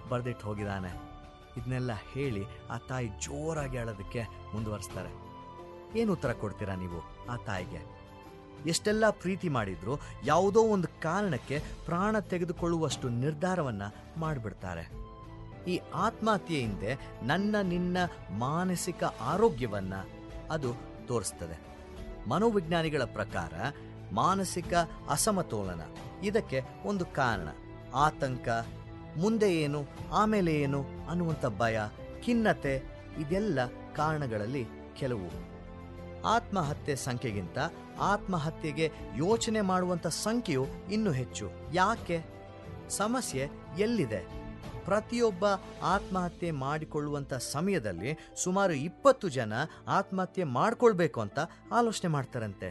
ಬರೆದಿಟ್ಟು ಹೋಗಿದ್ದಾನೆ ಇದನ್ನೆಲ್ಲ ಹೇಳಿ ಆ ತಾಯಿ ಜೋರಾಗಿ ಅಳೋದಕ್ಕೆ ಮುಂದುವರಿಸ್ತಾರೆ ಏನು ಉತ್ತರ ಕೊಡ್ತೀರಾ ನೀವು ಆ ತಾಯಿಗೆ ಎಷ್ಟೆಲ್ಲ ಪ್ರೀತಿ ಮಾಡಿದ್ರು ಯಾವುದೋ ಒಂದು ಕಾರಣಕ್ಕೆ ಪ್ರಾಣ ತೆಗೆದುಕೊಳ್ಳುವಷ್ಟು ನಿರ್ಧಾರವನ್ನ ಮಾಡಿಬಿಡ್ತಾರೆ ಈ ಆತ್ಮಹತ್ಯೆ ಹಿಂದೆ ನನ್ನ ನಿನ್ನ ಮಾನಸಿಕ ಆರೋಗ್ಯವನ್ನ ಅದು ತೋರಿಸ್ತದೆ ಮನೋವಿಜ್ಞಾನಿಗಳ ಪ್ರಕಾರ ಮಾನಸಿಕ ಅಸಮತೋಲನ ಇದಕ್ಕೆ ಒಂದು ಕಾರಣ ಆತಂಕ ಮುಂದೆ ಏನು ಆಮೇಲೆ ಏನು ಅನ್ನುವಂಥ ಭಯ ಖಿನ್ನತೆ ಇದೆಲ್ಲ ಕಾರಣಗಳಲ್ಲಿ ಕೆಲವು ಆತ್ಮಹತ್ಯೆ ಸಂಖ್ಯೆಗಿಂತ ಆತ್ಮಹತ್ಯೆಗೆ ಯೋಚನೆ ಮಾಡುವಂಥ ಸಂಖ್ಯೆಯು ಇನ್ನೂ ಹೆಚ್ಚು ಯಾಕೆ ಸಮಸ್ಯೆ ಎಲ್ಲಿದೆ ಪ್ರತಿಯೊಬ್ಬ ಆತ್ಮಹತ್ಯೆ ಮಾಡಿಕೊಳ್ಳುವಂಥ ಸಮಯದಲ್ಲಿ ಸುಮಾರು ಇಪ್ಪತ್ತು ಜನ ಆತ್ಮಹತ್ಯೆ ಮಾಡ್ಕೊಳ್ಬೇಕು ಅಂತ ಆಲೋಚನೆ ಮಾಡ್ತಾರಂತೆ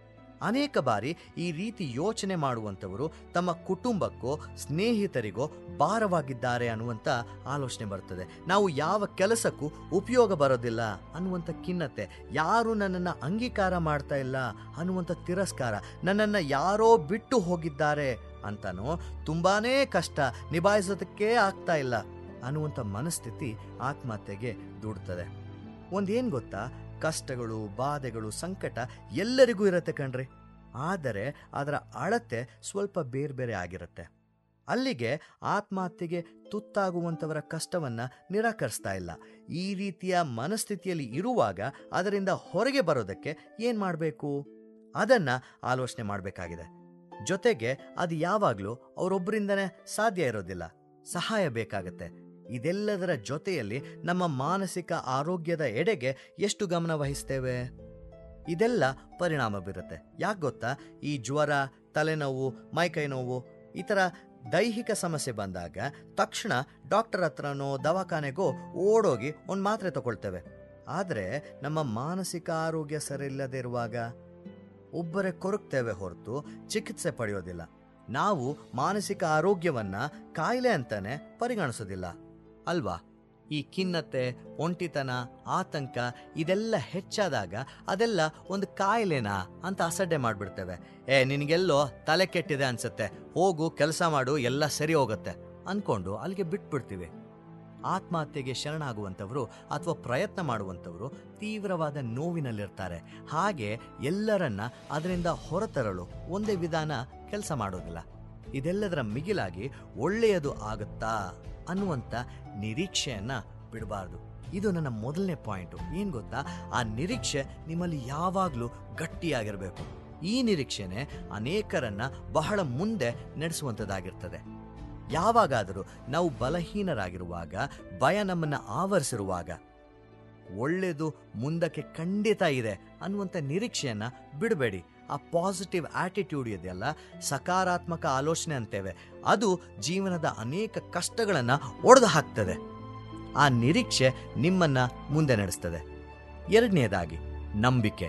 ಅನೇಕ ಬಾರಿ ಈ ರೀತಿ ಯೋಚನೆ ಮಾಡುವಂಥವರು ತಮ್ಮ ಕುಟುಂಬಕ್ಕೋ ಸ್ನೇಹಿತರಿಗೋ ಭಾರವಾಗಿದ್ದಾರೆ ಅನ್ನುವಂಥ ಆಲೋಚನೆ ಬರ್ತದೆ ನಾವು ಯಾವ ಕೆಲಸಕ್ಕೂ ಉಪಯೋಗ ಬರೋದಿಲ್ಲ ಅನ್ನುವಂಥ ಖಿನ್ನತೆ ಯಾರು ನನ್ನನ್ನು ಅಂಗೀಕಾರ ಮಾಡ್ತಾ ಇಲ್ಲ ಅನ್ನುವಂಥ ತಿರಸ್ಕಾರ ನನ್ನನ್ನು ಯಾರೋ ಬಿಟ್ಟು ಹೋಗಿದ್ದಾರೆ ಅಂತನೋ ತುಂಬಾನೇ ಕಷ್ಟ ನಿಭಾಯಿಸೋದಕ್ಕೆ ಆಗ್ತಾ ಇಲ್ಲ ಅನ್ನುವಂಥ ಮನಸ್ಥಿತಿ ಆತ್ಮಹತ್ಯೆಗೆ ದೂಡ್ತದೆ ಒಂದೇನು ಗೊತ್ತಾ ಕಷ್ಟಗಳು ಬಾಧೆಗಳು ಸಂಕಟ ಎಲ್ಲರಿಗೂ ಇರತ್ತೆ ಕಣ್ರಿ ಆದರೆ ಅದರ ಅಳತೆ ಸ್ವಲ್ಪ ಬೇರೆ ಬೇರೆ ಆಗಿರುತ್ತೆ ಅಲ್ಲಿಗೆ ಆತ್ಮಹತ್ಯೆಗೆ ತುತ್ತಾಗುವಂಥವರ ಕಷ್ಟವನ್ನ ನಿರಾಕರಿಸ್ತಾ ಇಲ್ಲ ಈ ರೀತಿಯ ಮನಸ್ಥಿತಿಯಲ್ಲಿ ಇರುವಾಗ ಅದರಿಂದ ಹೊರಗೆ ಬರೋದಕ್ಕೆ ಏನು ಮಾಡಬೇಕು ಅದನ್ನ ಆಲೋಚನೆ ಮಾಡಬೇಕಾಗಿದೆ ಜೊತೆಗೆ ಅದು ಯಾವಾಗಲೂ ಅವರೊಬ್ಬರಿಂದನೇ ಸಾಧ್ಯ ಇರೋದಿಲ್ಲ ಸಹಾಯ ಬೇಕಾಗತ್ತೆ ಇದೆಲ್ಲದರ ಜೊತೆಯಲ್ಲಿ ನಮ್ಮ ಮಾನಸಿಕ ಆರೋಗ್ಯದ ಎಡೆಗೆ ಎಷ್ಟು ಗಮನ ವಹಿಸ್ತೇವೆ ಇದೆಲ್ಲ ಪರಿಣಾಮ ಬೀರುತ್ತೆ ಯಾಕೆ ಗೊತ್ತಾ ಈ ಜ್ವರ ತಲೆನೋವು ಮೈಕೈ ನೋವು ಈ ಥರ ದೈಹಿಕ ಸಮಸ್ಯೆ ಬಂದಾಗ ತಕ್ಷಣ ಡಾಕ್ಟರ್ ಹತ್ರನೋ ದವಾಖಾನೆಗೋ ಓಡೋಗಿ ಒಂದು ಮಾತ್ರೆ ತಗೊಳ್ತೇವೆ ಆದರೆ ನಮ್ಮ ಮಾನಸಿಕ ಆರೋಗ್ಯ ಸರಿಯಿಲ್ಲದೆ ಇರುವಾಗ ಒಬ್ಬರೇ ಕೊರಗ್ತೇವೆ ಹೊರತು ಚಿಕಿತ್ಸೆ ಪಡೆಯೋದಿಲ್ಲ ನಾವು ಮಾನಸಿಕ ಆರೋಗ್ಯವನ್ನ ಕಾಯಿಲೆ ಅಂತಾನೆ ಪರಿಗಣಿಸೋದಿಲ್ಲ ಅಲ್ವಾ ಈ ಖಿನ್ನತೆ ಒಂಟಿತನ ಆತಂಕ ಇದೆಲ್ಲ ಹೆಚ್ಚಾದಾಗ ಅದೆಲ್ಲ ಒಂದು ಕಾಯಿಲೆನಾ ಅಂತ ಅಸಡ್ಡೆ ಮಾಡಿಬಿಡ್ತೇವೆ ಏ ನಿನಗೆಲ್ಲೋ ತಲೆ ಕೆಟ್ಟಿದೆ ಅನ್ಸುತ್ತೆ ಹೋಗು ಕೆಲಸ ಮಾಡು ಎಲ್ಲ ಸರಿ ಹೋಗುತ್ತೆ ಅನ್ಕೊಂಡು ಅಲ್ಲಿಗೆ ಬಿಟ್ಬಿಡ್ತೀವಿ ಆತ್ಮಹತ್ಯೆಗೆ ಶರಣಾಗುವಂಥವರು ಅಥವಾ ಪ್ರಯತ್ನ ಮಾಡುವಂಥವರು ತೀವ್ರವಾದ ನೋವಿನಲ್ಲಿರ್ತಾರೆ ಹಾಗೆ ಎಲ್ಲರನ್ನ ಅದರಿಂದ ಹೊರತರಲು ಒಂದೇ ವಿಧಾನ ಕೆಲಸ ಮಾಡೋದಿಲ್ಲ ಇದೆಲ್ಲದರ ಮಿಗಿಲಾಗಿ ಒಳ್ಳೆಯದು ಆಗುತ್ತಾ ಅನ್ನುವಂಥ ನಿರೀಕ್ಷೆಯನ್ನ ಬಿಡಬಾರ್ದು ಇದು ನನ್ನ ಮೊದಲನೇ ಪಾಯಿಂಟು ಏನು ಗೊತ್ತಾ ಆ ನಿರೀಕ್ಷೆ ನಿಮ್ಮಲ್ಲಿ ಯಾವಾಗಲೂ ಗಟ್ಟಿಯಾಗಿರಬೇಕು ಈ ನಿರೀಕ್ಷೆನೆ ಅನೇಕರನ್ನ ಬಹಳ ಮುಂದೆ ನಡೆಸುವಂಥದ್ದಾಗಿರ್ತದೆ ಯಾವಾಗಾದರೂ ನಾವು ಬಲಹೀನರಾಗಿರುವಾಗ ಭಯ ನಮ್ಮನ್ನು ಆವರಿಸಿರುವಾಗ ಒಳ್ಳೆಯದು ಮುಂದಕ್ಕೆ ಖಂಡಿತ ಇದೆ ಅನ್ನುವಂಥ ನಿರೀಕ್ಷೆಯನ್ನ ಬಿಡಬೇಡಿ ಆ ಪಾಸಿಟಿವ್ ಆಟಿಟ್ಯೂಡ್ ಇದೆಯಲ್ಲ ಸಕಾರಾತ್ಮಕ ಆಲೋಚನೆ ಅಂತೇವೆ ಅದು ಜೀವನದ ಅನೇಕ ಕಷ್ಟಗಳನ್ನು ಒಡೆದು ಹಾಕ್ತದೆ ಆ ನಿರೀಕ್ಷೆ ನಿಮ್ಮನ್ನ ಮುಂದೆ ನಡೆಸ್ತದೆ ಎರಡನೇದಾಗಿ ನಂಬಿಕೆ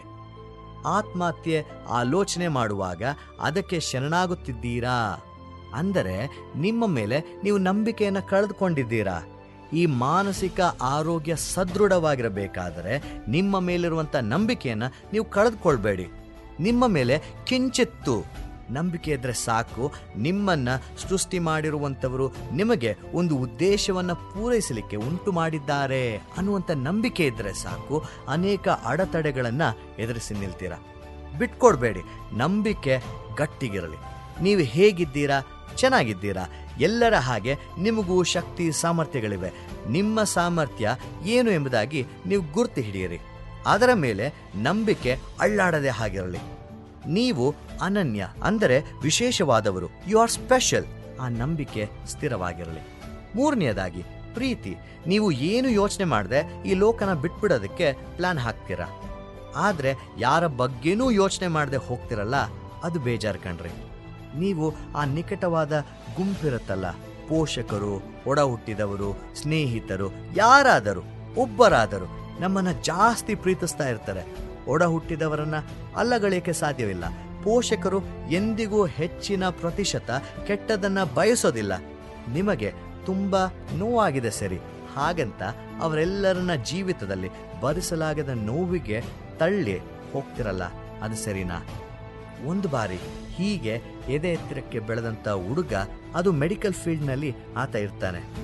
ಆತ್ಮಹತ್ಯೆ ಆಲೋಚನೆ ಮಾಡುವಾಗ ಅದಕ್ಕೆ ಶರಣಾಗುತ್ತಿದ್ದೀರಾ ಅಂದರೆ ನಿಮ್ಮ ಮೇಲೆ ನೀವು ನಂಬಿಕೆಯನ್ನು ಕಳೆದುಕೊಂಡಿದ್ದೀರಾ ಈ ಮಾನಸಿಕ ಆರೋಗ್ಯ ಸದೃಢವಾಗಿರಬೇಕಾದರೆ ನಿಮ್ಮ ಮೇಲಿರುವಂಥ ನಂಬಿಕೆಯನ್ನು ನೀವು ಕಳೆದುಕೊಳ್ಬೇಡಿ ನಿಮ್ಮ ಮೇಲೆ ಕಿಂಚಿತ್ತು ನಂಬಿಕೆ ಇದ್ರೆ ಸಾಕು ನಿಮ್ಮನ್ನ ಸೃಷ್ಟಿ ಮಾಡಿರುವಂಥವರು ನಿಮಗೆ ಒಂದು ಉದ್ದೇಶವನ್ನು ಪೂರೈಸಲಿಕ್ಕೆ ಉಂಟು ಮಾಡಿದ್ದಾರೆ ಅನ್ನುವಂಥ ನಂಬಿಕೆ ಇದ್ರೆ ಸಾಕು ಅನೇಕ ಅಡೆತಡೆಗಳನ್ನು ಎದುರಿಸಿ ನಿಲ್ತೀರಾ ಬಿಟ್ಕೊಡ್ಬೇಡಿ ನಂಬಿಕೆ ಗಟ್ಟಿಗಿರಲಿ ನೀವು ಹೇಗಿದ್ದೀರಾ ಚೆನ್ನಾಗಿದ್ದೀರಾ ಎಲ್ಲರ ಹಾಗೆ ನಿಮಗೂ ಶಕ್ತಿ ಸಾಮರ್ಥ್ಯಗಳಿವೆ ನಿಮ್ಮ ಸಾಮರ್ಥ್ಯ ಏನು ಎಂಬುದಾಗಿ ನೀವು ಗುರ್ತು ಹಿಡಿಯಿರಿ ಅದರ ಮೇಲೆ ನಂಬಿಕೆ ಅಳ್ಳಾಡದೆ ಹಾಗಿರಲಿ ನೀವು ಅನನ್ಯ ಅಂದರೆ ವಿಶೇಷವಾದವರು ಯು ಆರ್ ಸ್ಪೆಷಲ್ ಆ ನಂಬಿಕೆ ಸ್ಥಿರವಾಗಿರಲಿ ಮೂರನೆಯದಾಗಿ ಪ್ರೀತಿ ನೀವು ಏನು ಯೋಚನೆ ಮಾಡದೆ ಈ ಲೋಕನ ಬಿಟ್ಬಿಡೋದಕ್ಕೆ ಪ್ಲಾನ್ ಹಾಕ್ತೀರಾ ಆದರೆ ಯಾರ ಬಗ್ಗೆನೂ ಯೋಚನೆ ಮಾಡದೆ ಹೋಗ್ತಿರಲ್ಲ ಅದು ಬೇಜಾರು ಕಣ್ರಿ ನೀವು ಆ ನಿಕಟವಾದ ಗುಂಪಿರುತ್ತಲ್ಲ ಪೋಷಕರು ಒಡ ಹುಟ್ಟಿದವರು ಸ್ನೇಹಿತರು ಯಾರಾದರೂ ಒಬ್ಬರಾದರೂ ನಮ್ಮನ್ನ ಜಾಸ್ತಿ ಪ್ರೀತಿಸ್ತಾ ಇರ್ತಾರೆ ಒಡ ಹುಟ್ಟಿದವರನ್ನ ಅಲ್ಲಗಳೆಯಕ್ಕೆ ಸಾಧ್ಯವಿಲ್ಲ ಪೋಷಕರು ಎಂದಿಗೂ ಹೆಚ್ಚಿನ ಪ್ರತಿಶತ ಕೆಟ್ಟದನ್ನ ಬಯಸೋದಿಲ್ಲ ನಿಮಗೆ ತುಂಬಾ ನೋವಾಗಿದೆ ಸರಿ ಹಾಗಂತ ಅವರೆಲ್ಲರನ್ನ ಜೀವಿತದಲ್ಲಿ ಭರಿಸಲಾಗದ ನೋವಿಗೆ ತಳ್ಳಿ ಹೋಗ್ತಿರಲ್ಲ ಅದು ಸರಿನಾ ಒಂದು ಬಾರಿ ಹೀಗೆ ಎದೆ ಎತ್ತರಕ್ಕೆ ಬೆಳೆದಂಥ ಹುಡುಗ ಅದು ಮೆಡಿಕಲ್ ಫೀಲ್ಡ್ನಲ್ಲಿ ಆತ ಇರ್ತಾನೆ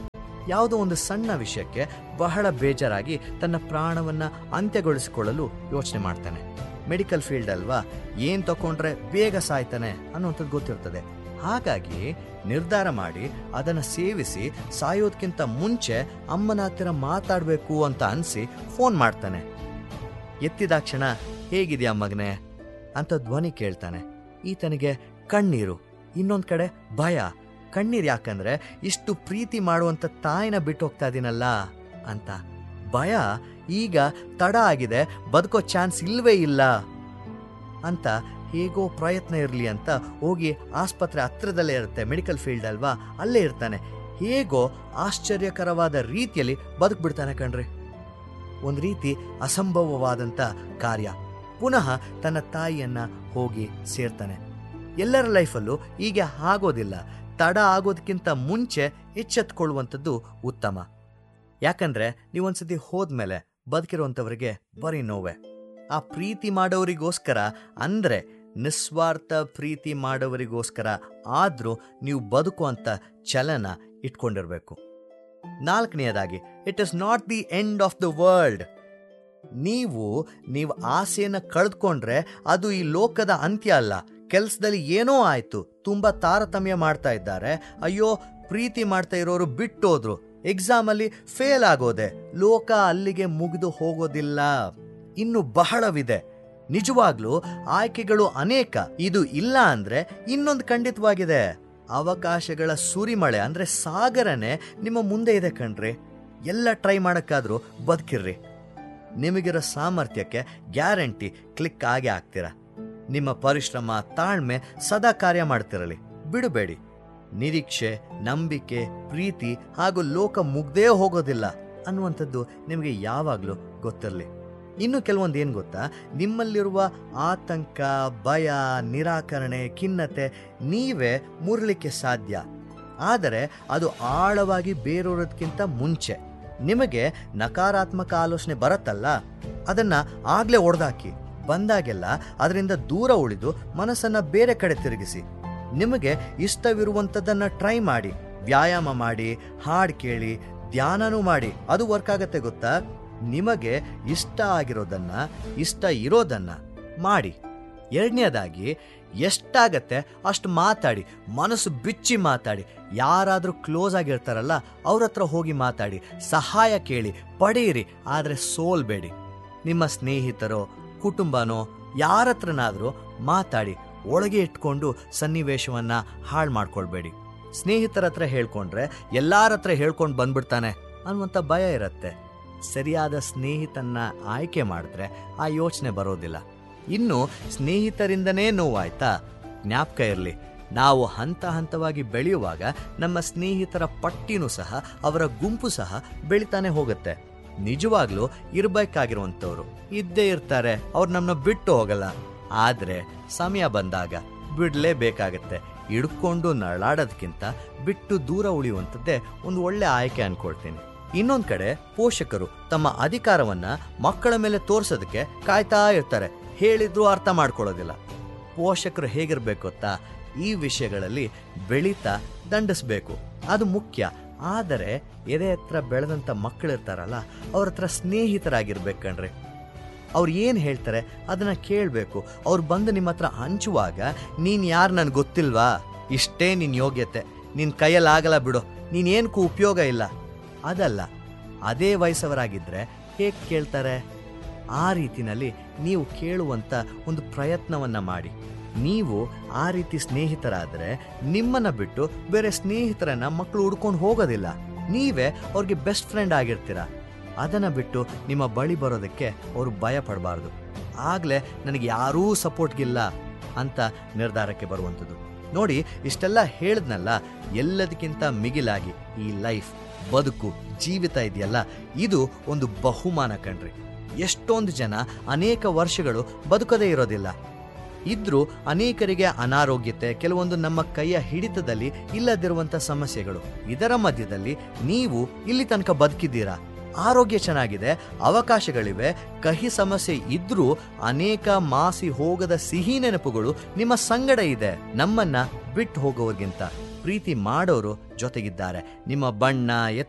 ಯಾವುದೋ ಒಂದು ಸಣ್ಣ ವಿಷಯಕ್ಕೆ ಬಹಳ ಬೇಜಾರಾಗಿ ತನ್ನ ಪ್ರಾಣವನ್ನ ಅಂತ್ಯಗೊಳಿಸಿಕೊಳ್ಳಲು ಯೋಚನೆ ಮಾಡ್ತಾನೆ ಮೆಡಿಕಲ್ ಫೀಲ್ಡ್ ಅಲ್ವಾ ಏನ್ ತಕೊಂಡ್ರೆ ಬೇಗ ಸಾಯ್ತಾನೆ ಅನ್ನುವಂಥದ್ದು ಗೊತ್ತಿರ್ತದೆ ಹಾಗಾಗಿ ನಿರ್ಧಾರ ಮಾಡಿ ಅದನ್ನ ಸೇವಿಸಿ ಸಾಯೋದ್ಕಿಂತ ಮುಂಚೆ ಅಮ್ಮನ ಹತ್ತಿರ ಮಾತಾಡಬೇಕು ಅಂತ ಅನ್ಸಿ ಫೋನ್ ಮಾಡ್ತಾನೆ ಎತ್ತಿದಾಕ್ಷಣ ಹೇಗಿದೆಯಾ ಮಗನೆ ಅಂತ ಧ್ವನಿ ಕೇಳ್ತಾನೆ ಈತನಿಗೆ ಕಣ್ಣೀರು ಇನ್ನೊಂದ್ ಕಡೆ ಭಯ ಕಣ್ಣೀರ್ ಯಾಕಂದ್ರೆ ಇಷ್ಟು ಪ್ರೀತಿ ಮಾಡುವಂತ ತಾಯಿನ ಬಿಟ್ಟು ಹೋಗ್ತಾ ಇದೀನಲ್ಲ ಅಂತ ಭಯ ಈಗ ತಡ ಆಗಿದೆ ಬದುಕೋ ಚಾನ್ಸ್ ಇಲ್ವೇ ಇಲ್ಲ ಅಂತ ಹೇಗೋ ಪ್ರಯತ್ನ ಇರಲಿ ಅಂತ ಹೋಗಿ ಆಸ್ಪತ್ರೆ ಹತ್ರದಲ್ಲೇ ಇರುತ್ತೆ ಮೆಡಿಕಲ್ ಫೀಲ್ಡ್ ಅಲ್ವಾ ಅಲ್ಲೇ ಇರ್ತಾನೆ ಹೇಗೋ ಆಶ್ಚರ್ಯಕರವಾದ ರೀತಿಯಲ್ಲಿ ಬದುಕ್ಬಿಡ್ತಾನೆ ಕಣ್ರಿ ಒಂದು ರೀತಿ ಅಸಂಭವವಾದಂಥ ಕಾರ್ಯ ಪುನಃ ತನ್ನ ತಾಯಿಯನ್ನ ಹೋಗಿ ಸೇರ್ತಾನೆ ಎಲ್ಲರ ಲೈಫಲ್ಲೂ ಹೀಗೆ ಆಗೋದಿಲ್ಲ ತಡ ಆಗೋದಕ್ಕಿಂತ ಮುಂಚೆ ಎಚ್ಚೆತ್ಕೊಳ್ಳುವಂಥದ್ದು ಉತ್ತಮ ಯಾಕಂದ್ರೆ ನೀವೊಂದ್ಸತಿ ಹೋದ್ಮೇಲೆ ಬದುಕಿರುವಂಥವ್ರಿಗೆ ಬರೀ ನೋವೆ ಆ ಪ್ರೀತಿ ಮಾಡೋರಿಗೋಸ್ಕರ ಅಂದ್ರೆ ನಿಸ್ವಾರ್ಥ ಪ್ರೀತಿ ಮಾಡೋವರಿಗೋಸ್ಕರ ಆದ್ರೂ ನೀವು ಬದುಕುವಂತ ಚಲನ ಇಟ್ಕೊಂಡಿರ್ಬೇಕು ನಾಲ್ಕನೆಯದಾಗಿ it is not the end of the world ನೀವು ನೀವು ಆಸೆಯನ್ನು ಕಳೆದುಕೊಂಡ್ರೆ ಅದು ಈ ಲೋಕದ ಅಂತ್ಯ ಅಲ್ಲ ಕೆಲಸದಲ್ಲಿ ಏನೋ ಆಯ್ತು ತುಂಬಾ ತಾರತಮ್ಯ ಮಾಡ್ತಾ ಇದ್ದಾರೆ ಅಯ್ಯೋ ಪ್ರೀತಿ ಮಾಡ್ತಾ ಇರೋರು ಬಿಟ್ಟೋದ್ರು ಎಕ್ಸಾಮ್ ಅಲ್ಲಿ ಫೇಲ್ ಆಗೋದೆ ಲೋಕ ಅಲ್ಲಿಗೆ ಮುಗಿದು ಹೋಗೋದಿಲ್ಲ ಇನ್ನು ಬಹಳವಿದೆ ನಿಜವಾಗ್ಲೂ ಆಯ್ಕೆಗಳು ಅನೇಕ ಇದು ಇಲ್ಲ ಅಂದ್ರೆ ಇನ್ನೊಂದು ಖಂಡಿತವಾಗಿದೆ ಅವಕಾಶಗಳ ಸುರಿಮಳೆ ಅಂದ್ರೆ ಸಾಗರನೇ ನಿಮ್ಮ ಮುಂದೆ ಇದೆ ಕಣ್ರಿ ಎಲ್ಲ ಟ್ರೈ ಮಾಡಕ್ಕಾದ್ರೂ ಬದುಕಿರ್ರಿ ನಿಮಗಿರೋ ಸಾಮರ್ಥ್ಯಕ್ಕೆ ಗ್ಯಾರಂಟಿ ಕ್ಲಿಕ್ ಆಗೇ ಆಗ್ತೀರಾ ನಿಮ್ಮ ಪರಿಶ್ರಮ ತಾಳ್ಮೆ ಸದಾ ಕಾರ್ಯ ಮಾಡ್ತಿರಲಿ ಬಿಡಬೇಡಿ ನಿರೀಕ್ಷೆ ನಂಬಿಕೆ ಪ್ರೀತಿ ಹಾಗೂ ಲೋಕ ಮುಗ್ದೇ ಹೋಗೋದಿಲ್ಲ ಅನ್ನುವಂಥದ್ದು ನಿಮಗೆ ಯಾವಾಗಲೂ ಗೊತ್ತಿರಲಿ ಇನ್ನು ಕೆಲವೊಂದು ಏನು ಗೊತ್ತಾ ನಿಮ್ಮಲ್ಲಿರುವ ಆತಂಕ ಭಯ ನಿರಾಕರಣೆ ಖಿನ್ನತೆ ನೀವೇ ಮುರಲಿಕ್ಕೆ ಸಾಧ್ಯ ಆದರೆ ಅದು ಆಳವಾಗಿ ಬೇರೂರೋದಕ್ಕಿಂತ ಮುಂಚೆ ನಿಮಗೆ ನಕಾರಾತ್ಮಕ ಆಲೋಚನೆ ಬರತ್ತಲ್ಲ ಅದನ್ನ ಆಗ್ಲೇ ಒಡೆದಾಕಿ ಬಂದಾಗೆಲ್ಲ ಅದರಿಂದ ದೂರ ಉಳಿದು ಮನಸ್ಸನ್ನ ಬೇರೆ ಕಡೆ ತಿರುಗಿಸಿ ನಿಮಗೆ ಇಷ್ಟವಿರುವಂಥದ್ದನ್ನ ಟ್ರೈ ಮಾಡಿ ವ್ಯಾಯಾಮ ಮಾಡಿ ಹಾಡು ಕೇಳಿ ಧ್ಯಾನನೂ ಮಾಡಿ ಅದು ವರ್ಕ್ ಆಗತ್ತೆ ಗೊತ್ತಾ ನಿಮಗೆ ಇಷ್ಟ ಆಗಿರೋದನ್ನ ಇಷ್ಟ ಇರೋದನ್ನ ಮಾಡಿ ಎರಡನೇದಾಗಿ ಎಷ್ಟಾಗತ್ತೆ ಅಷ್ಟು ಮಾತಾಡಿ ಮನಸ್ಸು ಬಿಚ್ಚಿ ಮಾತಾಡಿ ಯಾರಾದರೂ ಕ್ಲೋಸ್ ಆಗಿರ್ತಾರಲ್ಲ ಅವ್ರ ಹತ್ರ ಹೋಗಿ ಮಾತಾಡಿ ಸಹಾಯ ಕೇಳಿ ಪಡೆಯಿರಿ ಆದರೆ ಸೋಲ್ಬೇಡಿ ನಿಮ್ಮ ಸ್ನೇಹಿತರೋ ಕುಟುಂಬನೋ ಯಾರ ಹತ್ರನಾದರೂ ಮಾತಾಡಿ ಒಳಗೆ ಇಟ್ಕೊಂಡು ಸನ್ನಿವೇಶವನ್ನ ಹಾಳು ಮಾಡ್ಕೊಳ್ಬೇಡಿ ಸ್ನೇಹಿತರ ಹತ್ರ ಹೇಳ್ಕೊಂಡ್ರೆ ಎಲ್ಲಾರ ಹತ್ರ ಹೇಳ್ಕೊಂಡು ಬಂದ್ಬಿಡ್ತಾನೆ ಅನ್ನುವಂಥ ಭಯ ಇರತ್ತೆ ಸರಿಯಾದ ಸ್ನೇಹಿತನ್ನ ಆಯ್ಕೆ ಮಾಡಿದ್ರೆ ಆ ಯೋಚನೆ ಬರೋದಿಲ್ಲ ಇನ್ನು ಸ್ನೇಹಿತರಿಂದನೇ ನೋವಾಯ್ತಾ ಜ್ಞಾಪಕ ಇರಲಿ ನಾವು ಹಂತ ಹಂತವಾಗಿ ಬೆಳೆಯುವಾಗ ನಮ್ಮ ಸ್ನೇಹಿತರ ಪಟ್ಟಿನೂ ಸಹ ಅವರ ಗುಂಪು ಸಹ ಬೆಳಿತಾನೆ ಹೋಗುತ್ತೆ ನಿಜವಾಗ್ಲೂ ಇರ್ಬೇಕಾಗಿರುವಂಥವ್ರು ಇದ್ದೇ ಇರ್ತಾರೆ ಅವ್ರು ನಮ್ಮನ್ನ ಬಿಟ್ಟು ಹೋಗಲ್ಲ ಆದ್ರೆ ಸಮಯ ಬಂದಾಗ ಬಿಡ್ಲೇಬೇಕಾಗತ್ತೆ ಹಿಡ್ಕೊಂಡು ನರಳಾಡೋದಕ್ಕಿಂತ ಬಿಟ್ಟು ದೂರ ಉಳಿಯುವಂಥದ್ದೇ ಒಂದು ಒಳ್ಳೆ ಆಯ್ಕೆ ಅನ್ಕೊಳ್ತೀನಿ ಇನ್ನೊಂದ್ ಕಡೆ ಪೋಷಕರು ತಮ್ಮ ಅಧಿಕಾರವನ್ನ ಮಕ್ಕಳ ಮೇಲೆ ತೋರ್ಸೋದಕ್ಕೆ ಕಾಯ್ತಾ ಇರ್ತಾರೆ ಹೇಳಿದ್ರು ಅರ್ಥ ಮಾಡ್ಕೊಳ್ಳೋದಿಲ್ಲ ಪೋಷಕರು ಹೇಗಿರ್ಬೇಕು ಗೊತ್ತಾ ಈ ವಿಷಯಗಳಲ್ಲಿ ಬೆಳೀತಾ ದಂಡಿಸ್ಬೇಕು ಅದು ಮುಖ್ಯ ಆದರೆ ಎದೆ ಹತ್ರ ಬೆಳೆದಂಥ ಮಕ್ಕಳಿರ್ತಾರಲ್ಲ ಅವ್ರ ಹತ್ರ ಸ್ನೇಹಿತರಾಗಿರ್ಬೇಕು ಕಣ್ರಿ ಅವ್ರು ಏನು ಹೇಳ್ತಾರೆ ಅದನ್ನ ಕೇಳಬೇಕು ಅವ್ರು ಬಂದು ನಿಮ್ಮ ಹತ್ರ ಹಂಚುವಾಗ ನೀನು ಯಾರು ನನಗೆ ಗೊತ್ತಿಲ್ವಾ ಇಷ್ಟೇ ನಿನ್ನ ಯೋಗ್ಯತೆ ನಿನ್ನ ಕೈಯಲ್ಲಾಗಲ್ಲ ಬಿಡು ನೀನೇನಕ್ಕೂ ಉಪಯೋಗ ಇಲ್ಲ ಅದಲ್ಲ ಅದೇ ವಯಸ್ಸವರಾಗಿದ್ದರೆ ಹೇಗೆ ಕೇಳ್ತಾರೆ ಆ ರೀತಿನಲ್ಲಿ ನೀವು ಕೇಳುವಂಥ ಒಂದು ಪ್ರಯತ್ನವನ್ನ ಮಾಡಿ ನೀವು ಆ ರೀತಿ ಸ್ನೇಹಿತರಾದರೆ ನಿಮ್ಮನ್ನ ಬಿಟ್ಟು ಬೇರೆ ಸ್ನೇಹಿತರನ್ನ ಮಕ್ಕಳು ಹುಡ್ಕೊಂಡು ಹೋಗೋದಿಲ್ಲ ನೀವೇ ಅವ್ರಿಗೆ ಬೆಸ್ಟ್ ಫ್ರೆಂಡ್ ಆಗಿರ್ತೀರ ಅದನ್ನ ಬಿಟ್ಟು ನಿಮ್ಮ ಬಳಿ ಬರೋದಕ್ಕೆ ಅವರು ಭಯ ಪಡಬಾರ್ದು ಆಗ್ಲೇ ನನಗೆ ಯಾರೂ ಸಪೋರ್ಟ್ಗಿಲ್ಲ ಅಂತ ನಿರ್ಧಾರಕ್ಕೆ ಬರುವಂಥದ್ದು ನೋಡಿ ಇಷ್ಟೆಲ್ಲ ಹೇಳಿದ್ನಲ್ಲ ಎಲ್ಲದಕ್ಕಿಂತ ಮಿಗಿಲಾಗಿ ಈ ಲೈಫ್ ಬದುಕು ಜೀವಿತ ಇದೆಯಲ್ಲ ಇದು ಒಂದು ಬಹುಮಾನ ಕಣ್ರಿ ಎಷ್ಟೊಂದು ಜನ ಅನೇಕ ವರ್ಷಗಳು ಬದುಕದೇ ಇರೋದಿಲ್ಲ ಇದ್ರೂ ಅನೇಕರಿಗೆ ಅನಾರೋಗ್ಯತೆ ಕೆಲವೊಂದು ನಮ್ಮ ಕೈಯ ಹಿಡಿತದಲ್ಲಿ ಇಲ್ಲದಿರುವಂಥ ಸಮಸ್ಯೆಗಳು ಇದರ ಮಧ್ಯದಲ್ಲಿ ನೀವು ಇಲ್ಲಿ ತನಕ ಬದುಕಿದ್ದೀರಾ ಆರೋಗ್ಯ ಚೆನ್ನಾಗಿದೆ ಅವಕಾಶಗಳಿವೆ ಕಹಿ ಸಮಸ್ಯೆ ಇದ್ರೂ ಅನೇಕ ಮಾಸಿ ಹೋಗದ ಸಿಹಿ ನೆನಪುಗಳು ನಿಮ್ಮ ಸಂಗಡ ಇದೆ ನಮ್ಮನ್ನ ಬಿಟ್ಟು ಹೋಗೋರ್ಗಿಂತ ಪ್ರೀತಿ ಮಾಡೋರು ಜೊತೆಗಿದ್ದಾರೆ ನಿಮ್ಮ ಬಣ್ಣ